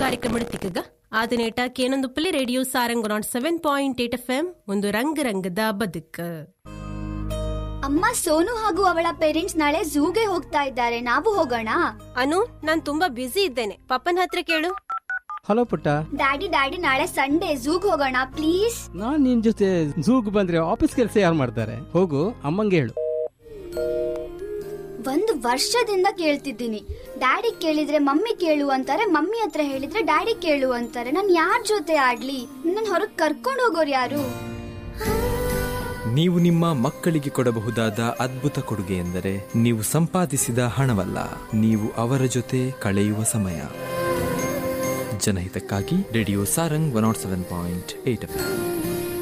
ಕಾರ್ಯಕ್ರಮದ ತಿಕ್ಕಗ ಆದಿನೇಟ ಕೇನೊಂದುಪ್ಪಲಿ radio Sarang nought seven point eight F M ಒಂದು ರಂಗ ರಂಗದ ಬದುಕು ಅಮ್ಮ ಸೋನು ಹಾಗೂ ಅವಳ ಪೇರೆಂಟ್ಸ್ ನಾಳೆ ಝೂಗೆ ಹೋಗ್ತಾ ಇದ್ದಾರೆ ನಾವು ಹೋಗೋಣ ಅನು ನಾನ್ ತುಂಬಾ ಬ್ಯುಸಿ ಇದ್ದೇನೆ ಪಪ್ಪನ ಹತ್ರ ಕೇಳು ಹಲೋ ಪುಟ್ಟ ಡ್ಯಾಡಿ ಡ್ಯಾಡಿ ನಾಳೆ ಸಂಡೇ ಝೂಗ್ ಹೋಗೋಣ ಪ್ಲೀಸ್ ನಾನ್ ನಿನ್ ಜೊತೆ ಝೂಗ್ ಬಂದ್ರೆ ಆಫೀಸ್ ಕೆಲಸ ಯಾರು ಮಾಡ್ತಾರೆ ಹೋಗು ಅಮ್ಮಂಗೆ ಹೇಳು ಒಂದು ವರ್ಷದಿಂದ ಕೇಳ್ತಿದ್ದೀನಿ ಡ್ಯಾಡಿ ಕೇಳಿದ್ರೆ ಮಮ್ಮಿ ಕೇಳು ಅಂತಾರೆ ಮಮ್ಮಿ ಹತ್ರ ಹೇಳಿದ್ರೆ ಡ್ಯಾಡಿ ಕೇಳು ಅಂತಾರೆ ನಾನು ಯಾರ ಜೊತೆ ಆಡ್ಲಿ ನನ್ನ ಹೊರಗ್ ಕರ್ಕೊಂಡು ಹೋಗೋರು ಯಾರು ನೀವು ನಿಮ್ಮ ಮಕ್ಕಳಿಗೆ ಕೊಡಬಹುದಾದ ಅದ್ಭುತ ಕೊಡುಗೆ ಎಂದರೆ ನೀವು ಸಂಪಾದಿಸಿದ ಹಣವಲ್ಲ ನೀವು ಅವರ ಜೊತೆ ಕಳೆಯುವ ಸಮಯ ಜನಹಿತಕ್ಕಾಗಿ radio Sarang one nought seven point eight F